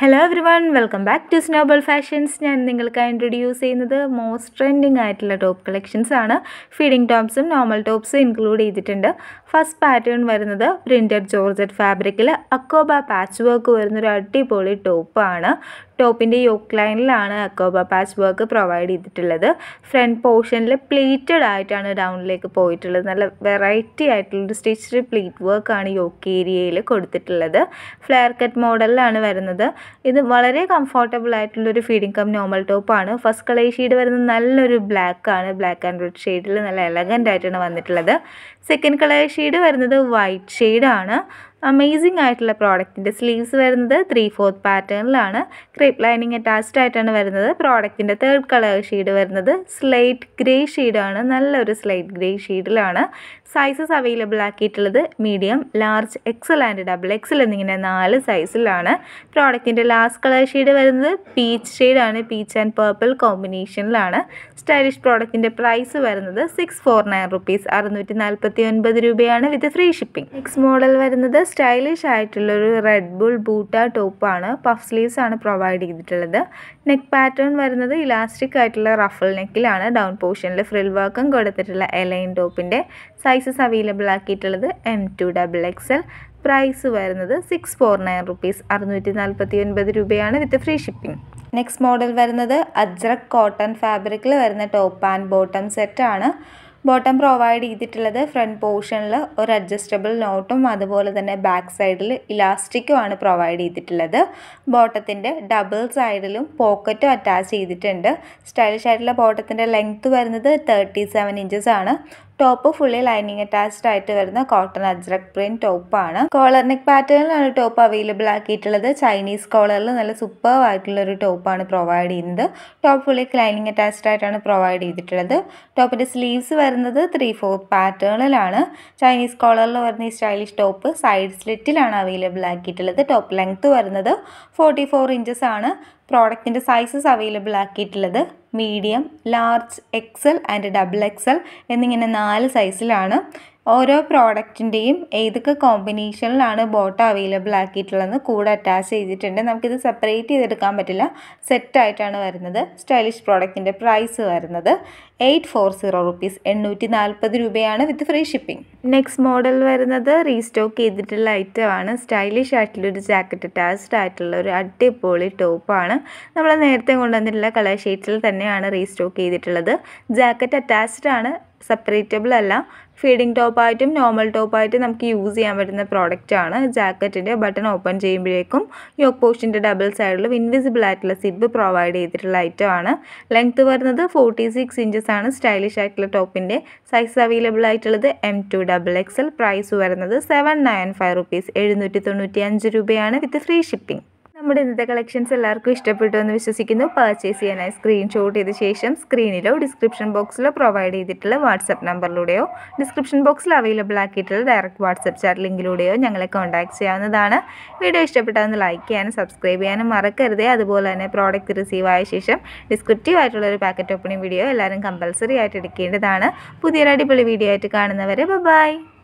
hello everyone welcome back to snowball fashions ഞാൻ നിങ്ങൾക്കായി introduce ചെയ്യുന്നത് മോസ്റ്റ് ട്രെൻഡിങ് ആയിട്ടുള്ള ടോപ്പ് കളക്ഷൻസ് ആണ് ഫീഡിംഗ് ടോപ്സും നോർമൽ ടോപ്സും ഇൻക്ലൂഡ് ചെയ്തിട്ടുണ്ട് ഫസ്റ്റ് പാറ്റേൺ വരുന്നത് പ്രിൻറ്റഡ് ജോർജറ്റ് ഫാബ്രിക്കിൽ അക്കോബ പാച്ച് വർക്ക് വരുന്നൊരു അടിപൊളി ടോപ്പാണ് ടോപ്പിൻ്റെ യോക്ക് ലൈനിലാണ് അക്കോബ പാച്ച് വർക്ക് പ്രൊവൈഡ് ചെയ്തിട്ടുള്ളത് ഫ്രണ്ട് പോർഷനിൽ പ്ലീറ്റഡ് ആയിട്ടാണ് ഡൗണിലേക്ക് പോയിട്ടുള്ളത് നല്ല വെറൈറ്റി ആയിട്ടുള്ളൊരു സ്റ്റിച്ച്ഡ് പ്ലീറ്റ് വർക്കാണ് യോക്ക് ഏരിയയിൽ കൊടുത്തിട്ടുള്ളത് ഫ്ലെയർ കട്ട് മോഡലിലാണ് വരുന്നത് ഇത് വളരെ കംഫർട്ടബിൾ ആയിട്ടുള്ളൊരു ഫീഡിംഗ് കം നോർമൽ ടോപ്പാണ് ഫസ്റ്റ് കളർ ഷെയ്ഡ് വരുന്നത് നല്ലൊരു ബ്ലാക്ക് ആണ് ബ്ലാക്ക് ആൻഡ് റെഡ് ഷെയ്ഡിൽ നല്ല എലഗൻ്റ് ആയിട്ടാണ് വന്നിട്ടുള്ളത് സെക്കൻഡ് കളർ ഷെയ്ഡ് വരുന്നത് വൈറ്റ് ഷെയ്ഡാണ് അമേസിങ് ആയിട്ടുള്ള പ്രോഡക്റ്റിൻ്റെ സ്ലീവ്സ് വരുന്നത് ത്രീ ഫോർത്ത് പാറ്റേണിലാണ് ക്രേപ്പ് ലൈനിങ് അറ്റാച്ച്ഡ് ആയിട്ടാണ് വരുന്നത് പ്രോഡക്റ്റിൻ്റെ തേർഡ് കളർ ഷെയ്ഡ് വരുന്നത് സ്ലൈറ്റ് ഗ്രേ ഷെയ്ഡാണ് നല്ലൊരു സ്ലൈറ്റ് ഗ്രേ ഷെയ്ഡിലാണ് സൈസസ് അവൈലബിൾ ആക്കിയിട്ടുള്ളത് medium large XL and double XL എന്നിങ്ങനെ നാല് സൈസിലാണ് പ്രോഡക്റ്റിൻ്റെ ലാസ്റ്റ് കളർ ഷെയ്ഡ് വരുന്നത് പീച്ച് ഷെയ്ഡാണ് പീച്ച് ആൻഡ് പേർപ്പിൾ കോമ്പിനേഷനിലാണ് സ്റ്റൈലിഷ് പ്രോഡക്റ്റിൻ്റെ പ്രൈസ് വരുന്നത് സിക്സ് ഫോർ നയൻ റുപ്പീസ് അറുന്നൂറ്റി നാൽപ്പത്തി ഒൻപത് രൂപയാണ് with free shipping next model വരുന്നത് സ്റ്റൈലിഷ് ആയിട്ടുള്ളൊരു റെഡ് ബുൾ ബൂട്ട ടോപ്പാണ് പഫ് സ്ലീവ്സ് ആണ് പ്രൊവൈഡ് ചെയ്തിട്ടുള്ളത് നെക്ക് പാറ്റേൺ വരുന്നത് ഇലാസ്റ്റിക് ആയിട്ടുള്ള റഫിൾ നെക്കിലാണ് ഡൗൺ പോർഷനിൽ ഫ്രിൽ വർക്കും കൊടുത്തിട്ടുള്ള എലൈൻ ടോപ്പിൻ്റെ സൈസസ് അവൈലബിൾ ആക്കിയിട്ടുള്ളത് M to double XL price വരുന്നത് സിക്സ് ഫോർ നയൻ റുപ്പീസ് അറുന്നൂറ്റി നാൽപ്പത്തി ഒൻപത് രൂപയാണ് with free shipping next model വരുന്നത് അജ്രക് കോട്ടൺ ഫാബ്രിക്കിൽ വരുന്ന ടോപ്പ് ആൻഡ് ബോട്ടം സെറ്റാണ് ബോട്ടം പ്രൊവൈഡ് ചെയ്തിട്ടുള്ളത് ഫ്രണ്ട് പോർഷനിൽ ഒരു അഡ്ജസ്റ്റബിൾ നോട്ടും അതുപോലെ തന്നെ ബാക്ക് സൈഡിൽ ഇലാസ്റ്റിക്കും ആണ് പ്രൊവൈഡ് ചെയ്തിട്ടുള്ളത് ബോട്ടത്തിൻ്റെ ഡബിൾ സൈഡിലും പോക്കറ്റും അറ്റാച്ച് ചെയ്തിട്ടുണ്ട് സ്റ്റൈലിഷ് ആയിട്ടുള്ള ബോട്ടത്തിൻ്റെ ലെങ്ത്ത് വരുന്നത് തേർട്ടി സെവൻ ഇഞ്ചസ് ആണ് ടോപ്പ് ഫുള്ളി ലൈനിങ് അറ്റാച്ച്ഡ് ആയിട്ട് വരുന്ന കോട്ടൺ അജ്രക് പ്രിൻറ്റ് ടോപ്പാണ് കോളർ നെക്ക് പാറ്റേണിലാണ് ടോപ്പ് അവൈലബിൾ ആക്കിയിട്ടുള്ളത് ചൈനീസ് കോളറിൽ നല്ല സൂപ്പർ ആയിട്ടുള്ള ഒരു ടോപ്പാണ് പ്രൊവൈഡ് ചെയ്യുന്നത് ടോപ്പ് ഫുള്ളി ലൈനിങ് അറ്റാച്ച്ഡ് ആയിട്ടാണ് പ്രൊവൈഡ് ചെയ്തിട്ടുള്ളത് ടോപ്പിൻ്റെ സ്ലീവ്സ് വരുന്നത് ത്രീ ഫോർത്ത് പാറ്റേണിലാണ് ചൈനീസ് കോളറിൽ വരുന്ന ഈ സ്റ്റൈലിഷ് ടോപ്പ് സൈഡ് സ്ലിറ്റിലാണ് അവൈലബിൾ ആക്കിയിട്ടുള്ളത് ടോപ്പ് ലെങ്ത്ത് വരുന്നത് ഫോർട്ടി ഫോർ ഇഞ്ചസ് ആണ് പ്രോഡക്റ്റിൻ്റെ സൈസസ് അവൈലബിൾ ആക്കിയിട്ടുള്ളത് medium large XL and double XL എന്നിങ്ങനെ നാല് സൈസിലാണ് ഓരോ പ്രോഡക്റ്റിൻ്റെയും ഏതൊക്കെ കോമ്പിനേഷനിലാണ് ബോട്ട അവൈലബിൾ ആക്കിയിട്ടുള്ളതെന്ന് കൂടെ അറ്റാച്ച് ചെയ്തിട്ടുണ്ട് നമുക്കിത് സെപ്പറേറ്റ് ചെയ്തെടുക്കാൻ പറ്റില്ല സെറ്റായിട്ടാണ് വരുന്നത് സ്റ്റൈലിഷ് പ്രോഡക്റ്റിൻ്റെ പ്രൈസ് വരുന്നത് എയ്റ്റ് ഫോർ സീറോ റുപ്പീസ് എണ്ണൂറ്റി നാൽപ്പത് രൂപയാണ് with free shipping next model വരുന്നത് റീസ്റ്റോക്ക് ചെയ്തിട്ടുള്ള ഐറ്റം ആണ് സ്റ്റൈലിഷ് ആയിട്ടുള്ളൊരു ജാക്കറ്റ് അറ്റാച്ച്ഡ് ആയിട്ടുള്ള ഒരു അടിപൊളി ടോപ്പാണ് നമ്മൾ നേരത്തെ കൊണ്ടുവന്നിട്ടുള്ള കളർ ഷെയ്ഡ്സിൽ തന്നെയാണ് റീസ്റ്റോക്ക് ചെയ്തിട്ടുള്ളത് ജാക്കറ്റ് അറ്റാച്ച്ഡ് ആണ് സെപ്പറേറ്റബിൾ അല്ല ഫീഡിംഗ് ടോപ്പായിട്ടും നോർമൽ ടോപ്പായിട്ടും നമുക്ക് യൂസ് ചെയ്യാൻ പറ്റുന്ന പ്രോഡക്റ്റ് ആണ് ജാക്കറ്റിൻ്റെ ബട്ടൺ ഓപ്പൺ ചെയ്യുമ്പോഴേക്കും യോക്ക് പോസ്റ്റിൻ്റെ ഡബിൾ സൈഡിലും ഇൻവിസിബിൾ ആയിട്ടുള്ള സിബ് പ്രൊവൈഡ് ചെയ്തിട്ടുള്ള ഐറ്റം ആണ് ലെങ്ത്ത് വരുന്നത് ഫോർട്ടി സിക്സ് ഇഞ്ചസ് ആണ് സ്റ്റൈലിഷ് ആയിട്ടുള്ള ടോപ്പിൻ്റെ സൈസ് അവൈലബിൾ ആയിട്ടുള്ളത് M to double XL price വരുന്നത് സെവൻ നയൻ ഫൈവ് റുപ്പീസ് എഴുന്നൂറ്റി തൊണ്ണൂറ്റി അഞ്ച് രൂപയാണ് വിത്ത് ഫ്രീ ഷിപ്പിംഗ് നമ്മുടെ ഇന്നത്തെ കളക്ഷൻസ് എല്ലാവർക്കും ഇഷ്ടപ്പെട്ടു എന്ന് വിശ്വസിക്കുന്നു പർച്ചേസ് ചെയ്യാനായി സ്ക്രീൻഷോട്ട് ചെയ്ത ശേഷം സ്ക്രീനിലോ ഡിസ്ക്രിപ്ഷൻ ബോക്സിലോ പ്രൊവൈഡ് ചെയ്തിട്ടുള്ള വാട്സപ്പ് നമ്പറിലൂടെയോ ഡിസ്ക്രിപ്ഷൻ ബോക്സിൽ അവൈലബിൾ ആക്കിയിട്ടുള്ള ഡയറക്റ്റ് വാട്സപ്പ് ചാറ്റ് ലിങ്കിലൂടെയോ ഞങ്ങളെ കോൺടാക്ട് ചെയ്യാവുന്നതാണ് വീഡിയോ ഇഷ്ടപ്പെട്ടാൽ ലൈക്ക് ചെയ്യാനും സബ്സ്ക്രൈബ് ചെയ്യാനും മറക്കരുത് അതുപോലെ തന്നെ പ്രോഡക്റ്റ് റിസീവ് ആയ ശേഷം ഡിസ്ക്രിപ്റ്റീവ് ആയിട്ടുള്ള ഒരു പാക്കറ്റ് ഓപ്പണിംഗ് വീഡിയോ എല്ലാവരും കമ്പൽസറി ആയിട്ട് എടുക്കേണ്ടതാണ് പുതിയൊരു അടിപൊളി വീഡിയോ ആയിട്ട് കാണുന്നവരെ ബൈ